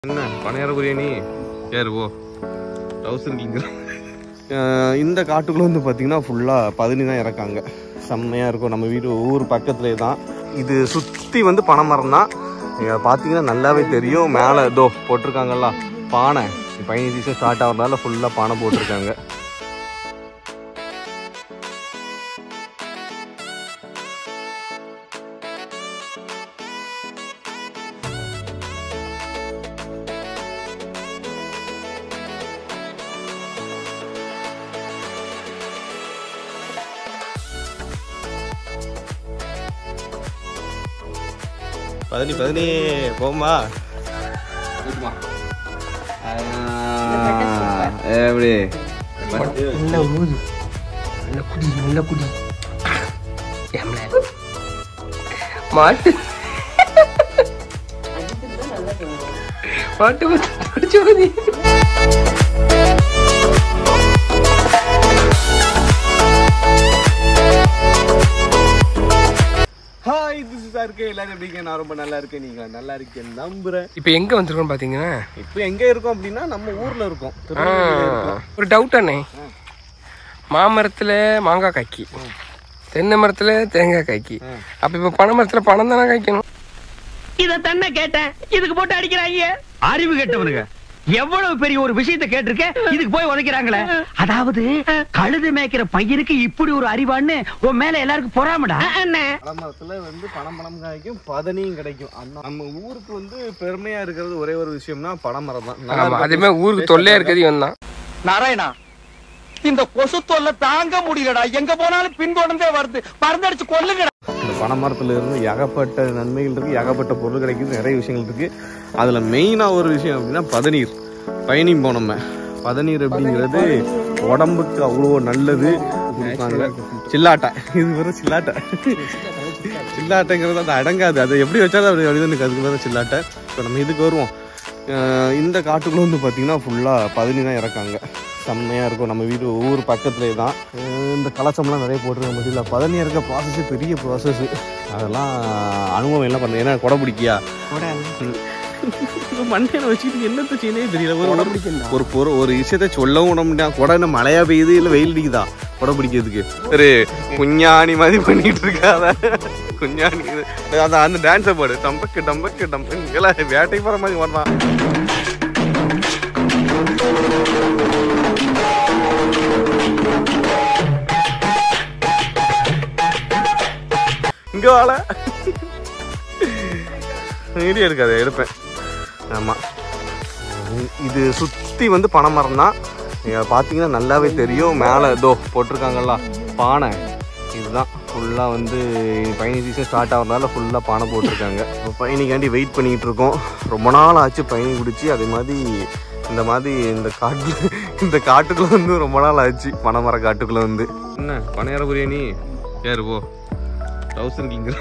என்ன பனையார பிரியாணி ஏறு போ டவுசர் இந்த காட்டுக்குள்ள வந்து பார்த்தீங்கன்னா ஃபுல்லாக பதினி தான் இறக்காங்க செம்மையாக இருக்கும் நம்ம வீடு ஊர் பக்கத்துலேயே தான் இது சுற்றி வந்து பனை மரம் தான் நீங்கள் பார்த்தீங்கன்னா நல்லாவே தெரியும் மேலே இதோ போட்டிருக்காங்கல்ல பானை பதினஞ்சு சீசன் ஸ்டார்ட் ஆகிறதுனால ஃபுல்லாக பானை போட்டிருக்காங்க பதினி பதினி போமா எப்படி நல்ல ஊது நல்ல குடி நல்ல குடி ஏம்ல மாட்டு மாட்டு குடிச்சு ஊதி ஹாய் திஸ் இஸ் இருக்கேன் எல்லாரும் எப்படி இருக்கீங்க? நான் ரொம்ப நல்லா இருக்கேன் நீங்க நல்லா இருக்கேன் நம்புறேன் இப்போ எங்க வந்திருக்கோம் பாத்தீங்கன்னா இப்போ எங்க இருக்கோம் அப்படின்னா நம்ம ஊர்ல இருக்கோம் திருநெல்வேலியில இருக்கோம் ஒரு டவுட் அண்ணே மாமரத்துல மாங்காய் காய்க்கி தென்னை மரத்துல தேங்காய் காய்க்கி அப்ப இப்ப பனை மரத்துல பணம் தானே காய்க்கணும் இத தன்னை கேட்டேன் இதுக்கு போட்டு அடிக்கிறாங்க அறிவு கேட்டவனுங்க எவ்வளவு பெரிய ஒரு விஷயத்தை கேட்டிருக்க இதுக்கு போய் உதைக்கிறாங்களே அதாவது கழுது மேய்க்கிற பையனுக்கு இப்படி ஒரு அறிவான்னு உன் மேல எல்லாருக்கும் பொறாமடா பழமரத்துல வந்து பணம் பணம் காய்க்கும் பதனியும் கிடைக்கும் அந்த நம்ம ஊருக்கு வந்து பெருமையா இருக்கிறது ஒரே ஒரு விஷயம்னா பனைமரம் தான் நல்லா ஆமா இருக்கும். அதே ஊருக்கு தொல்லையா இருக்கிறது இவன் தான் நாராயணா இந்த கொசு தொல்லை தாங்க முடியலடா எங்க போனாலும் பின்தொடர்ந்தே வருது மருந்தடிச்சு கொல்லுங்கடா இந்த பனைமரத்துல இருந்து ஏகப்பட்ட நன்மைகள் இருக்கு ஏகப்பட்ட பொருள் கிடைக்குது நிறைய விஷயங்கள் இருக்கு அதுல மெயினா ஒரு விஷயம் அப்படின்னா பதநீர் பயணியும் போனோம் நம்ம பதநீர் அப்படிங்கிறது உடம்புக்கு அவ்வளோ நல்லது கொடுப்பாங்க சில்லாட்டை இது வெறும் சில்லாட்டை சில்லாட்டைங்கிறது அது அடங்காது அது எப்படி வச்சாலும் அப்படி அப்படிதான் அதுக்கு வேற சில்லாட்டை இப்போ நம்ம இதுக்கு வருவோம் அஹ் இந்த காட்டுக்குள்ள வந்து பார்த்தீங்கன்னா ஃபுல்லாக பதினி தான் இறக்காங்க செம்மையாக இருக்கும் நம்ம வீடு ஊர் பக்கத்துலேயே தான் அஹ் இந்த கலசம்லாம் நிறைய போட்டிருக்க முடியல பதனி இருக்க ப்ராசஸ் பெரிய ப்ராசஸ் அதெல்லாம் அனுபவம் என்ன பண்ண ஏன்னா கொடை பிடிக்கியா மண்டையில வச்சுக்கிட்டு என்னத்த செய்யனே தெரியல ஒரு ஒரு- ஒரு பொருள் ஒரு விஷயத்த சொல்லவும் விட முடியாது கொடை என்ன மழையா பெய்யுது இல்லை வெயில் அடிக்குதா கொடை பிடிக்கிறதுக்கு ஒரு குஞ்ஞானி மாதிரி பண்ணிட்டு இருக்காத குஞ்ஞானி இது. அந்த அந்த டான்ஸை பாடு டம்பக்கு டம்பக்கு டம்பக்கு எல்லாம் வேட்டை போற மாதிரி வரலாம் இங்க வாழ வீடியோ இருக்காது எடுப்பேன் ஆமா இது சுத்தி வந்து பனைமரம் தான் நீங்க பாத்தீங்கன்னா நல்லாவே தெரியும் மேலே இதோ போட்டிருக்காங்கல்ல பானை இதுதான் ஃபுல்லாக வந்து பயணி சீசன் ஸ்டார்ட் ஆகிறதுனால ஃபுல்லாக பானை போட்டிருக்காங்க இப்போ பயணிக்காண்டி வெயிட் பண்ணிக்கிட்டு இருக்கோம் ரொம்ப நாள் ஆச்சு பயணி குடிச்சு அதே மாதிரி இந்த மாதிரி இந்த காட்டு இந்த காட்டுக்குள்ள வந்து ரொம்ப நாள் ஆச்சு பனைமர காட்டுக்குள்ள வந்து என்ன பனையார பிரியாணி ஏறு போ டவுசர் கிங்க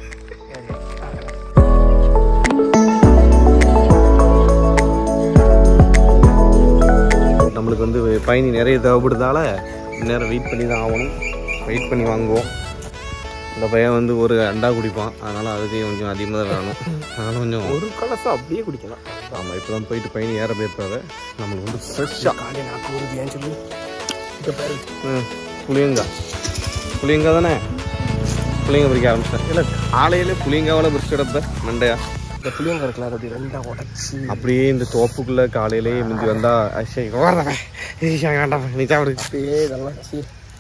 நம்மளுக்கு வந்து பயணி நிறைய தேவைப்படுறதால நேரம் வெயிட் பண்ணி தான் ஆகணும் வெயிட் பண்ணி வாங்குவோம் இந்த பையன் வந்து ஒரு அண்டா குடிப்பான் அதனால அதுக்கு கொஞ்சம் அதிகமாக தான் வேணும் அதனால கொஞ்சம் ஒரு கலசம் அப்படியே குடிக்கலாம் ஆமாம் இப்போ தான் போயிட்டு பயணி ஏற போயிருப்பாரு நம்மளுக்கு வந்து ஃப்ரெஷ்ஷாக காலையில் நாக்கு ஊறுது ஏன் சொல்லி இங்க பாரு புளியங்காய் புளியங்காய் தானே புளியங்காய் பிடிக்க ஆரம்பிச்சிட்டேன் இல்லை காலையில புளியங்காவில் பிடிச்சி கிடப்பேன் மண்டையா இந்த புளியங்க இருக்கலாம் அப்படி ரெண்டா உடச்சி அப்படியே இந்த தோப்புக்குள்ள காலையிலேயே மிஞ்சி வந்தா ஐஷை ஓடுறவன் ஐஷை வேண்டாம் நீ சாப்பிடு அப்படியே இதெல்லாம் சீ.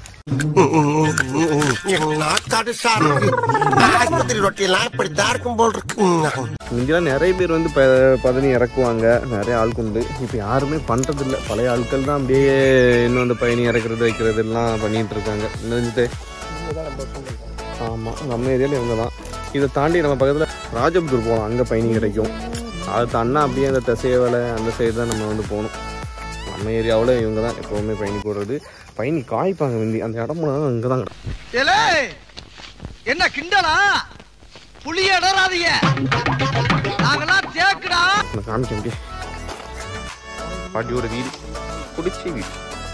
நாத்தாடு சார் ஆஸ்பத்திரி ரொட்டியெல்லாம் இப்படித்தான் இருக்கும் போல் இருக்கு இங்கெல்லாம் நிறைய பேர் வந்து ப பதனி இறக்குவாங்க நிறைய ஆள் உண்டு இப்போ யாருமே பண்றதில்ல பழைய ஆட்கள் தான் அப்படியே இன்னும் அந்த பயணி இறக்குறது வைக்கிறது எல்லாம் பண்ணிட்டு இருக்காங்க நினைஞ்சிட்டு இதுதான் நம்ம சொந்தம். ஆமாம் நம்ம ஏரியாவில் இவங்க தான் இதை தாண்டி நம்ம பக்கத்தில் ராஜபுத்தூர் போகலாம் அங்கே பயணி கிடைக்கும் அதை தாண்டா அப்படியே அந்த திசையவலை அந்த சைடு தான் நம்ம வந்து போகணும் நம்ம ஏரியாவில் இவங்க தான் எப்போவுமே பயணி போடுறது பயணி காய்ப்பாங்க முந்தி அந்த இடம் போனால் இங்கே தான் கிடக்கும் என்ன கிண்டலா புளிய இடறாதீங்க நாங்கெல்லாம் தேக்குடா நான் காமிக்க முடியும் பாட்டியோட வீடு குடிச்சி வீடு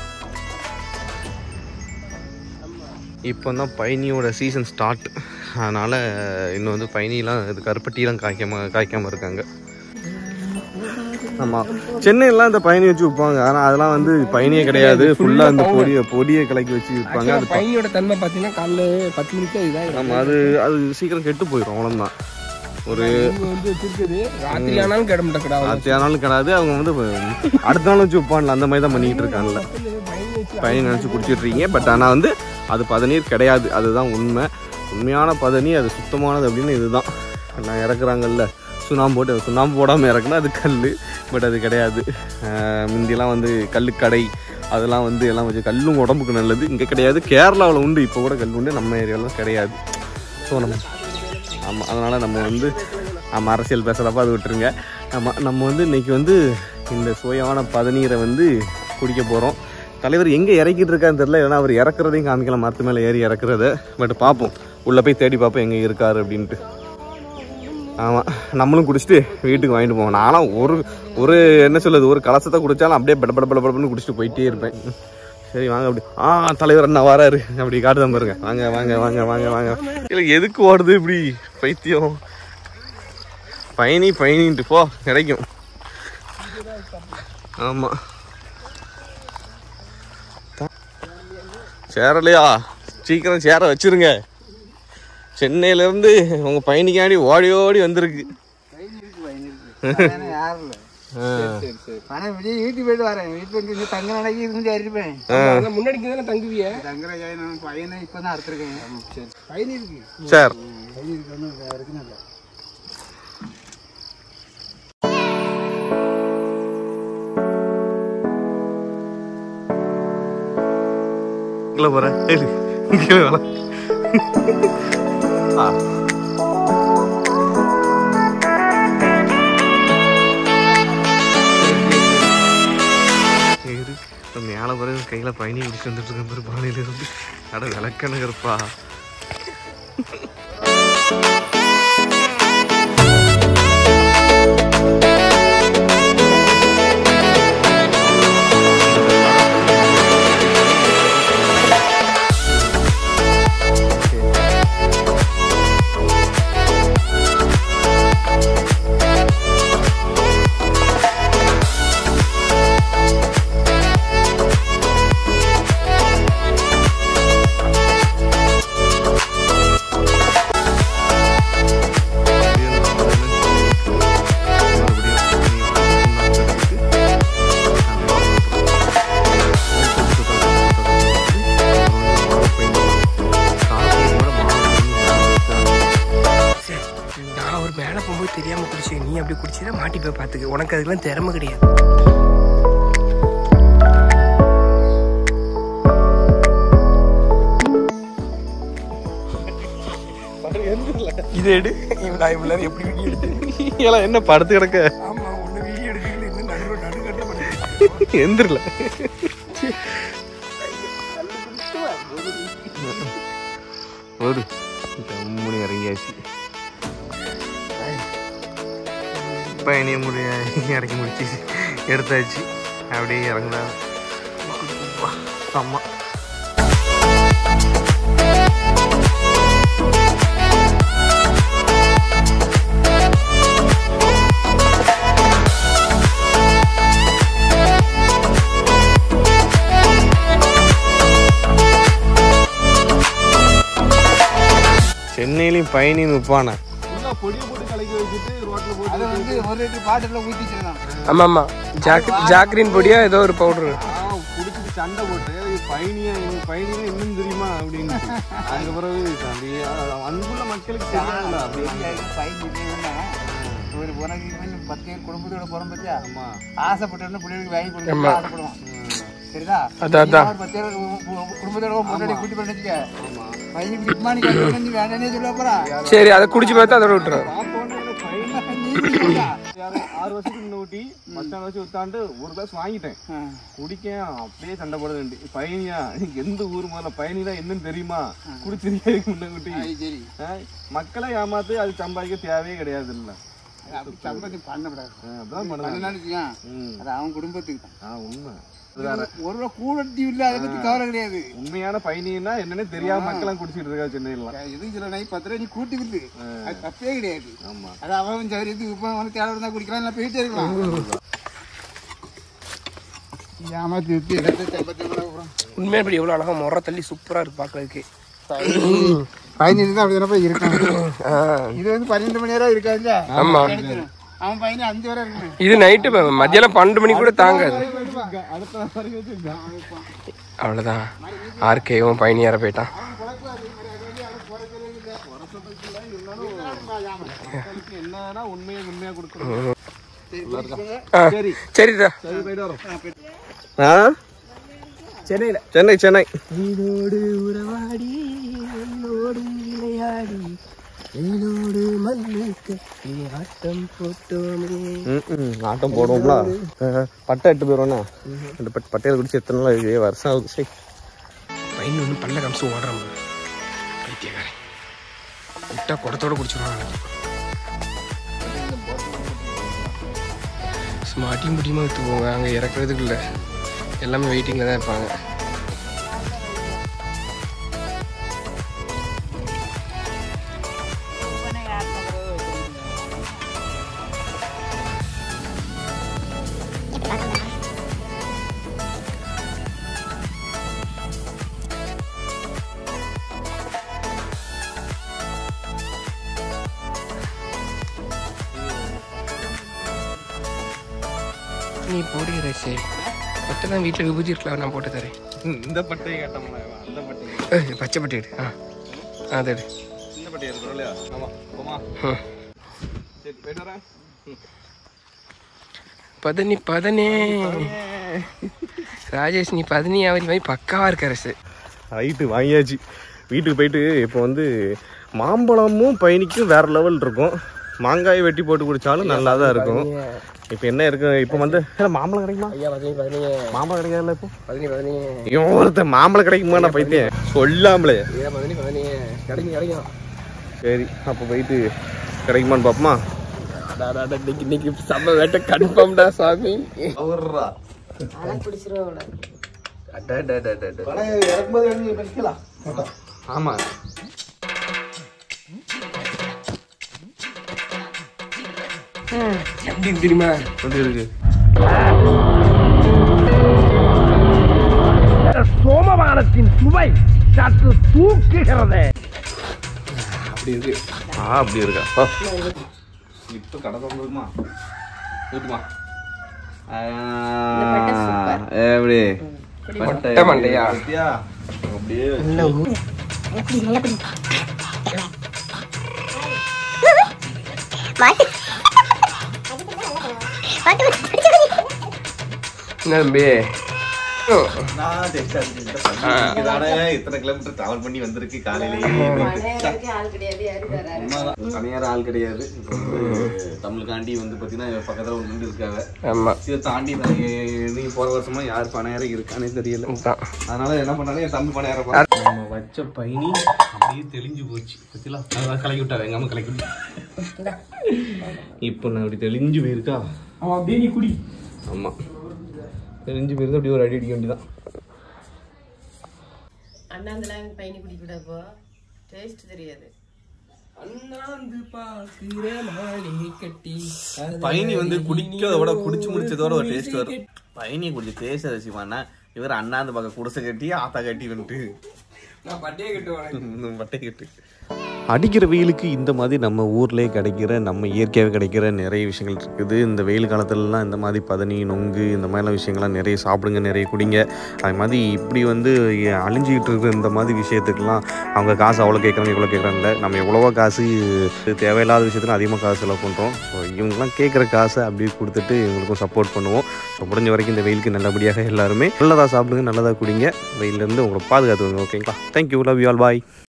இப்போ தான் பயணியோட சீசன் ஸ்டார்ட் அதனால் இன்னும் வந்து பயணிலாம் இது கருப்பட்டிலாம் காய்க்காம காய்க்காமல் இருக்காங்க ஆமா சென்னையெல்லாம் இந்த பயணி வச்சு விற்பாங்க ஆனா அதெல்லாம் வந்து பயணியே கிடையாது ஃபுல்லா இந்த பொடியை பொடியை கலக்கி வச்சு விற்பாங்க அது பையனோட தன்மை பார்த்தீங்கன்னா காலைல பத்து மணிக்கு இதுதான் ஆமா அது அது சீக்கிரம் கெட்டு போயிடும் அவ்வளவுதான் ஒரு இவங்க வந்து வச்சிருக்குது ராத்திரி ஆனாலும் கிட மாட்டேன் ஆத்தியானாலும் கிடையாது அவங்க வந்து அடுத்த நாள் வச்சு விற்பான்ல அந்த மாதிரி தான் பண்ணிட்டு இருக்காங்கல்ல பயணி நினச்சி குடிச்சிட்டு இருக்கீங்க பட் ஆனால் வந்து அது பதநீர் கிடையாது அதுதான் உண்மை உண்மையான பதனி அது சுத்தமானது அப்படின்னு இதுதான் நான் இறக்குறாங்கல்ல சுண்ணாம்பு போட்டு சுண்ணாம்பு போடாமல் இறக்குனா அது கல் பட் அது கிடையாது ஆஹ் முந்தியெல்லாம் வந்து கல்லுக்கடை அதெல்லாம் வந்து எல்லாம் வச்சு கல்லும் உடம்புக்கு நல்லது இங்கே கிடையாது கேரளாவில் உண்டு இப்போ கூட கல் உண்டு நம்ம ஏரியாவில் கிடையாது ஸோ நம்ம ஆமாம் அதனால் நம்ம வந்து நம்ம அரசியல் பேசுகிறப்ப அது விட்டுருங்க ஆமாம் நம்ம வந்து இன்னைக்கு வந்து இந்த சுவையான பதநீரை வந்து குடிக்க போகிறோம் தலைவர் எங்கே இறக்கிட்டு இருக்கான்னு தெரியல ஏன்னா அவர் இறக்குறதையும் காமிக்கலாம் மரத்து மேலே ஏறி இறக்குறத பட் பார்ப்போம் உள்ளே போய் தேடி பார்ப்போம் எங்கே இருக்காரு அப்படின்ட்டு ஆமாம் நம்மளும் குடிச்சிட்டு வீட்டுக்கு வாங்கிட்டு போவோம் நானும் ஒரு ஒரு என்ன சொல்லுது ஒரு கலசத்தை குடிச்சாலும் அப்படியே பட பட பட படன்னு குடிச்சிட்டு போயிட்டே இருப்பேன் சரி வாங்க அப்படி ஆ தலைவர் அண்ணா வராரு அப்படி காட்டுதான் பாருங்க வாங்க வாங்க வாங்க வாங்க வாங்க இல்லை எதுக்கு ஓடுது இப்படி பைத்தியம் பயணி பயணின்ட்டு போ கிடைக்கும் ஆமாம் சேரலையா சீக்கிரம் சேர வச்சிருங்க சென்னையிலேருந்து உங்கள் பயணிக்காண்டி ஓடி ஓடி வந்திருக்கு யாரும் இல்ல ஆ. ஆனா வெளியே வீட்டுக்கு போயிட்டு வரேன் வீட்டுல இருந்து இங்க தங்க நடக்கி இருந்து இருப்பேன் முன்னாடி தானே தங்குவிய தங்குற ஜாயின் பையனை இப்பதான் அறுத்துருக்கேன் சரி பையன் இருக்கு சார் பையன் இருக்கு ஒன்றும் இருக்குன்னு இல்லை இங்கே போற ஏய், இங்கே வேலை ஆ இரு, இப்ப மேலே பிறகு கையில் பயணி பிடிச்சி வந்துட்டு இருக்க பாரு பானையில இருந்து அட விளக்கணுங்கிறப்பா நான் ஒரு மேலே போகும்போது தெரியாம குடிச்சேன் நீ அப்படி குடிச்சா மாட்டி போய் பார்த்துக்க உனக்கு அதுக்கெல்லாம் திறமை கிடையாது இது எடு இவன் நான் இவ்வளோ நேரம் எப்படி வீடியோ எடுத்து எல்லாம் என்ன படுத்து கிடக்க ஆமா ஒன்று வீடியோ எடுக்கல இன்னும் நடு நடுக்கட்டில் பண்ணி எந்திரல ஒரு கம்முனி இறங்கியாச்சு பயணிய முடிய இறக்கி முடிச்சு எடுத்தாச்சு அப்படியே இறங்குனா ஆமாம் சென்னையிலையும் பயணின்னு விற்பானே பொடியை போட்டு கலக்கி வச்சுட்டு ரோட்டில் போட்டு அதை வந்து ஒரு லிட்டர் பாட்டில் ஊற்றி வச்சிருந்தான் ஆமா ஆமா ஜாக் ஜாக்ரீன் பொடியா ஏதோ ஒரு பவுடர் குடிச்சிட்டு சண்டை போட்டு இது பயணியா பயணின்னு இன்னும் தெரியுமா அப்படின்னு அதுக்கு பிறகு அப்படியே அன்புள்ள மக்களுக்கு தெரியாதுல்ல அப்படியே பையன் இல்லைன்னா ஒரு உனக்கு இவன் பத்து பேர் குடும்பத்தோட போறோம் பத்தியா ஆமா ஆசைப்பட்டோன்னு பிள்ளைகளுக்கு வாங்கி கொடுக்க ஆமா. ஆசைப்படுவான் சரிதா அதான், அதான். நீ ஒரு பத்து பேர் கு- கு- குடும்பத்தோட முன்னாடி கூட்டி பண்ணி வச்சுக்க பையனுக்கு டிப்மானி கட்டி வேண்டானே சொல்ல போறா சரி அதை குடிச்சு பார்த்தா அதோட விட்டுரும் பார்த்தோன்னே எனக்கு பயணி நீ சொல்லுடா. ஆறு வருஷத்துக்கு முன்ன ஊட்டி மச்சான் வச்சு வித்தாண்டு ஒரு கிளாஸ் வாங்கிட்டேன் ஆ. குடிக்க அப்படியே சண்டை போடுது பயணியா எந்த ஊர் முதல்ல பயணினா என்னன்னு தெரியுமா குடிச்சிருக்கே முன்ன ஊட்டி அது சரி ஆ, மக்களை ஏமாத்து அது சம்பாதிக்க தேவையே கிடையாது இல்ல அப்படி சம்பந்தி பண்ணக்கூடாது அப்படிதான் பண்ணுறாங்க பண்ணனாலும் வச்சுக்கோங்க, ம் அது அவன் குடும்பத்துக்கு தான் ஆ உண்மை அது வேற ஒரு ரூபா கூடட்டி இல்லை அதை பத்தி கவலை கிடையாது உண்மையான பயணின்னா என்னன்னு தெரியாம மக்கள்லாம் குடிச்சிட்டு இருக்கா சென்னையில எதுவும் சில நை பத்து ரூபா நீ கூட்டி விட்டு அது தப்பே கிடையாது ஆமா அது அவன் சௌரியத்துக்கு இப்போ வந்து தேவை இருந்தா குடிக்கலாம் இல்லை போயிட்டே இருக்கலாம் ஏமாத்தி எடுத்து சம்பத்தி உண்மையாக இப்படி எவ்வளோ அழகாக முறை தள்ளி சூப்பராக இருக்கு பார்க்கறதுக்கு பதினஞ்சு தான் அப்படி தானே இருக்கும் ஆ இது வந்து பன்னெண்டு மணி நேரம் இருக்காதுல்ல ஆமா. கிடைச்சிரும். அவன் பையன் அஞ்சு வரை இருக்கணும் இது நைட்டு மத்தியானம் பன்னெண்டு மணி கூட தாங்காது அடுத்த வரைக்கும் வச்சிருக்கான் அவ்வளோதான் ஆர்கேவும் பயணியார போயிட்டான் என்னன்னா உண்மையை உண்மையா கொடுக்கணும் ஆ, சரிதா ஆ சென்னையில் சென்னை சென்னை என்னோடு உறவாடி என்னோடு விளையாடி என்னோடு மண்ணுக்கு நீ ஆட்டம் போட்டோமே ம், ம், ஆட்டம் போடுவோம்ல அஹ், பட்டை எட்டு போயிடுவோண்ணா ரெண்டு பட் பட்டையில் குடிச்சு எத்தனை நாள் ஆகுது வருஷம் ஆகுது சரி பையன் ஒன்று பல்ல கம்சு ஓடுறான் பைத்தியக்காரன் விட்டா குடத்தோட குடிச்சிருவாங்க ஸ்மார்ட்டியும் முட்டியுமா எடுத்து போங்க அங்கே இறக்குறதுக்கு இல்லை எல்லாமே வெயிட்டிங்கில் தான் இருப்பாங்க நீ போடு ரசி பட்டை தான் வீட்டில் விபூதி இருக்கலாம் நான் போட்டு தரேன் இந்த பட்டையை கேட்டோம்ல அந்த பட்டையை ஏய், பச்சை பட்டை எடு ஆ ஆ, அது எடு இந்த பட்டையை இருக்கிறோம் இல்லையா ஆமா போமா ம். சரி போயிட்டு வரேன் பதனி பதனே ராஜேஷ் நீ பதனி அவரி மாதிரி பக்காவா இருக்க அரசு ரைட்டு வாங்கியாச்சு வீட்டுக்கு போயிட்டு இப்போ வந்து மாம்பழமும் பயணிக்கும் வேற லெவல் இருக்கும் மாங்காய் வெட்டி போட்டு குடிச்சாலும் நல்லா தான் இருக்கும் இப்போ என்ன இருக்கு இப்போ வந்து ஏ, மாம்பழம் கிடைக்குமா ஐயா பதனி பதனி மாம்பழம் கிடைக்காதுல்ல இப்போ பதனி பதனி இவன் ஒருத்தன் மாம்பழம் கிடைக்குமா நான் பைத்தியம் சொல்லாமலே ஐயா பதனி பதனி கிடைக்கும் கிடைக்கும் சரி அப்போ போயிட்டு கிடைக்குமான்னு பார்ப்போமா இன்னைக்கு இன்னைக்கு செம்ம வேட்டை கன்ஃபார்ம்டா சாமி ஆமா எப்படி இருக்கு தெரியுமா எப்படி இருக்கு சோமவானத்தின் சுவை சற்று தூக்குகிறது அப்படி இருக்கு ஆ அப்படி இருக்கா ஆ. இப்போ கடை திறந்துருக்குமா ஊட்டுமா எப்படி பட்டை மண்டையா? பத்தியா? அப்படியே என்ன தம்பி நான் டெக்ஸாஸ் கிட்ட பண்ணிதானே இத்தனை கிலோமீட்டர் டிராவல் பண்ணி வந்திருக்கு காலையிலேயே உண்மைதான். தனியார் ஆள் கிடையாது இப்போ வந்து தமிழுக்காண்டி வந்து பார்த்தீங்கன்னா பக்கத்தில் ஒரு நின்று இருக்காங்க ஆமா இதை தாண்டி நான் எ- நீ போற வருஷமா யார் பணையாரம் இருக்கானே தெரியல தான் அதனால என்ன பண்ணாலும் என் தம்பி பணையாரம் பார்த்து நம்ம வச்ச பயணி அப்படியே தெளிஞ்சு போச்சு பத்திலாம் அதான் கலக்கி விட்டா எங்க அம்மா கலக்கி விட்டா இப்போ நான் அப்படி தெளிஞ்சு போயிருக்கா அவன் அப்படியே நீ குடி ஆமா தெளிஞ்சு போயிருந்து அப்படியே ஒரு அடி அடிக்க வேண்டியதான் அண்ணாந்துலாம் பயணி குடிக்கூடாப்போ டேஸ்ட் தெரியாது அண்ணாந்து பாக்குற மாளிகை கட்டி பயணி வந்து குடிக்கிறத விட குடிச்சு முடிச்சதோட ஒரு டேஸ்ட் வரும் பயணியை குடிச்ச டேஸ்ட் ரசிப்பானா இவர் அண்ணாந்து பக்கம் குடிசை கட்டி ஆத்தா கட்டி வந்துட்டு நான் பட்டியே கட்டுவாங்க பட்டை கட்டு அடிக்கிற வெயிலுக்கு இந்த மாதிரி நம்ம ஊர்லேயே கிடைக்கிற நம்ம இயற்கையாகவே கிடைக்கிற நிறைய விஷயங்கள் இருக்குது இந்த வெயில் காலத்துலலாம் இந்த மாதிரி பதனி நொங்கு இந்த மாதிரிலாம் விஷயங்கள்லாம் நிறைய சாப்பிடுங்க நிறைய குடிங்க அது மாதிரி இப்படி வந்து அழிஞ்சிக்கிட்டு இருக்கிற இந்த மாதிரி விஷயத்துக்கெல்லாம் அவங்க காசு அவ்வளோ கேட்குறாங்க இவ்வளோ கேட்குறாங்கல்ல நம்ம எவ்வளவோ காசு தேவையில்லாத விஷயத்துல அதிகமாக காசு செலவு பண்ணுறோம் ஸோ இவங்கெல்லாம் கேட்குற காசை அப்படியே கொடுத்துட்டு இவங்களுக்கும் சப்போர்ட் பண்ணுவோம் ஸோ முடிஞ்ச வரைக்கும் இந்த வெயிலுக்கு நல்லபடியாக எல்லாருமே நல்லதாக சாப்பிடுங்க நல்லதாக குடிங்க வெயிலேருந்து உங்களை பாதுகாத்துக்கோங்க ஓகேங்களா thank you love you all bye